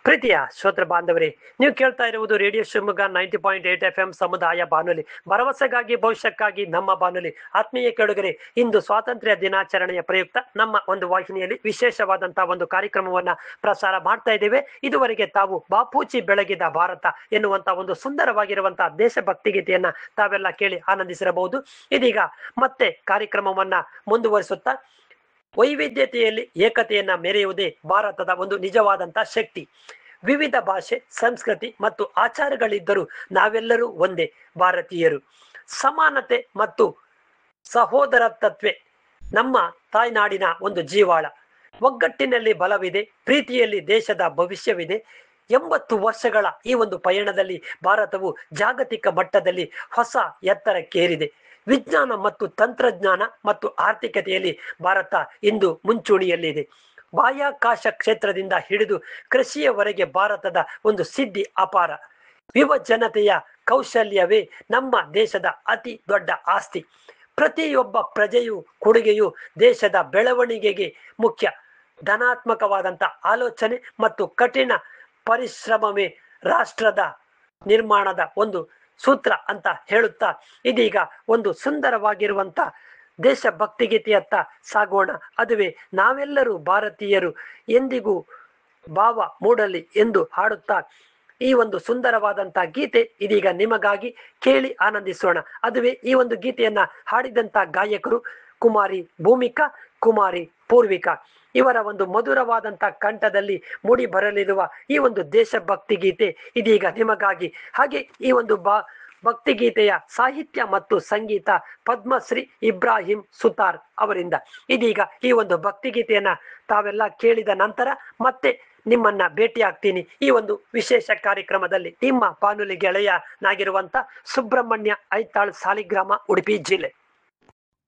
ಪ್ರೀತಿಯ ಶ್ರೋತೃ ಬಾಂಧವರೇ ನೀವು ಕೇಳ್ತಾ ಇರುವುದು radio Shivamogga ninety point eight F M ಸಮುದಾಯ ಬಾನುಲಿ ಭರವಸೆಗಾಗಿ ಭವಿಷ್ಯಕ್ಕಾಗಿ ನಮ್ಮ ಬಾನುಲಿ ಆತ್ಮೀಯ ಕೇಳುಗರೆ ಇಂದು ಸ್ವಾತಂತ್ರ್ಯ ದಿನಾಚರಣೆಯ ಪ್ರಯುಕ್ತ ನಮ್ಮ ಒಂದು ವಾಹಿನಿಯಲ್ಲಿ ವಿಶೇಷವಾದಂತಹ ಒಂದು ಕಾರ್ಯಕ್ರಮವನ್ನ ಪ್ರಸಾರ ಮಾಡ್ತಾ ಇದ್ದೇವೆ ಇದುವರೆಗೆ ತಾವು ಬಾಪೂಜಿ ಬೆಳಗಿದ ಭಾರತ ಎನ್ನುವಂತಹ ಒಂದು ಸುಂದರವಾಗಿರುವಂತಹ ದೇಶಭಕ್ತಿ ಗೀತೆಯನ್ನ ತಾವೆಲ್ಲ ಕೇಳಿ ಆನಂದಿಸಿರಬಹುದು ಇದೀಗ ಮತ್ತೆ ಕಾರ್ಯಕ್ರಮವನ್ನ ಮುಂದುವರಿಸುತ್ತಾ ವೈವಿಧ್ಯತೆಯಲ್ಲಿ ಏಕತೆಯನ್ನ ಮೆರೆಯುವುದೇ ಭಾರತದ ಒಂದು ನಿಜವಾದಂತಹ ಶಕ್ತಿ ವಿವಿಧ ಭಾಷೆ ಸಂಸ್ಕೃತಿ ಮತ್ತು ಆಚಾರಗಳಿದ್ದರೂ ನಾವೆಲ್ಲರೂ ಒಂದೇ ಭಾರತೀಯರು ಸಮಾನತೆ ಮತ್ತು ಸಹೋದರತ್ವೇ ನಮ್ಮ ತಾಯ್ನಾಡಿನ ಒಂದು ಜೀವಾಳ ಒಗ್ಗಟ್ಟಿನಲ್ಲಿ ಬಲವಿದೆ ಪ್ರೀತಿಯಲ್ಲಿ ದೇಶದ ಭವಿಷ್ಯವಿದೆ ಎಂಬತ್ತು ವರ್ಷಗಳ ಈ ಒಂದು ಪಯಣದಲ್ಲಿ ಭಾರತವು ಜಾಗತಿಕ ಮಟ್ಟದಲ್ಲಿ ಹೊಸ ಎತ್ತರಕ್ಕೇರಿದೆ ವಿಜ್ಞಾನ ಮತ್ತು ತಂತ್ರಜ್ಞಾನ ಮತ್ತು ಆರ್ಥಿಕತೆಯಲ್ಲಿ ಭಾರತ ಇಂದು ಮುಂಚೂಣಿಯಲ್ಲಿದೆ ಬಾಹ್ಯಾಕಾಶ ಕ್ಷೇತ್ರದಿಂದ ಹಿಡಿದು ಕೃಷಿಯವರೆಗೆ ಭಾರತದ ಒಂದು ಸಿದ್ಧಿ ಅಪಾರ ಯುವ ಜನತೆಯ ಕೌಶಲ್ಯವೇ ನಮ್ಮ ದೇಶದ ಅತಿ ದೊಡ್ಡ ಆಸ್ತಿ ಪ್ರತಿಯೊಬ್ಬ ಪ್ರಜೆಯು ಕೊಡುಗೆಯು ದೇಶದ ಬೆಳವಣಿಗೆಗೆ ಮುಖ್ಯ ಧನಾತ್ಮಕವಾದಂಥ ಆಲೋಚನೆ ಮತ್ತು ಕಠಿಣ ಪರಿಶ್ರಮವೇ ರಾಷ್ಟ್ರದ ನಿರ್ಮಾಣದ ಒಂದು ಸೂತ್ರ ಅಂತ ಹೇಳುತ್ತಾ ಇದೀಗ ಒಂದು ಸುಂದರವಾಗಿರುವಂತ ದೇಶಭಕ್ತಿ ಗೀತೆಯತ್ತ ಸಾಗೋಣ ಅದುವೇ ನಾವೆಲ್ಲರೂ ಭಾರತೀಯರು ಎಂದಿಗೂ ಭಾವ ಮೂಡಲಿ ಎಂದು ಹಾಡುತ್ತಾ ಈ ಒಂದು ಸುಂದರವಾದಂತ ಗೀತೆ ಇದೀಗ ನಿಮಗಾಗಿ ಕೇಳಿ ಆನಂದಿಸೋಣ ಅದುವೇ ಈ ಒಂದು ಗೀತೆಯನ್ನ ಹಾಡಿದಂತ ಗಾಯಕರು ಕುಮಾರಿ ಭೂಮಿಕಾ ಕುಮಾರಿ ಪೂರ್ವಿಕಾ ಇವರ ಒಂದು ಮಧುರವಾದಂತ ಕಂಠದಲ್ಲಿ ಮೂಡಿ ಬರಲಿರುವ ಈ ಒಂದು ದೇಶಭಕ್ತಿ ಗೀತೆ ಇದೀಗ ನಿಮಗಾಗಿ ಹಾಗೆ ಈ ಒಂದು ಬಾ ಭಕ್ತಿಗೀತೆಯ ಸಾಹಿತ್ಯ ಮತ್ತು ಸಂಗೀತ ಪದ್ಮಶ್ರೀ ಇಬ್ರಾಹಿಂ ಸುತಾರ್ ಅವರಿಂದ ಇದೀಗ ಈ ಒಂದು ಭಕ್ತಿಗೀತೆಯನ್ನ ತಾವೆಲ್ಲ ಕೇಳಿದ ನಂತರ ಮತ್ತೆ ನಿಮ್ಮನ್ನ ಭೇಟಿ ಆಗ್ತೀನಿ ಈ ಒಂದು ವಿಶೇಷ ಕಾರ್ಯಕ್ರಮದಲ್ಲಿ ನಿಮ್ಮ ಬಾನುಲಿ ಗೆಳೆಯನಾಗಿರುವಂತ ಸುಬ್ರಹ್ಮಣ್ಯ ಐತಾಳ್ ಸಾಲಿಗ್ರಾಮ ಉಡುಪಿ ಜಿಲ್ಲೆ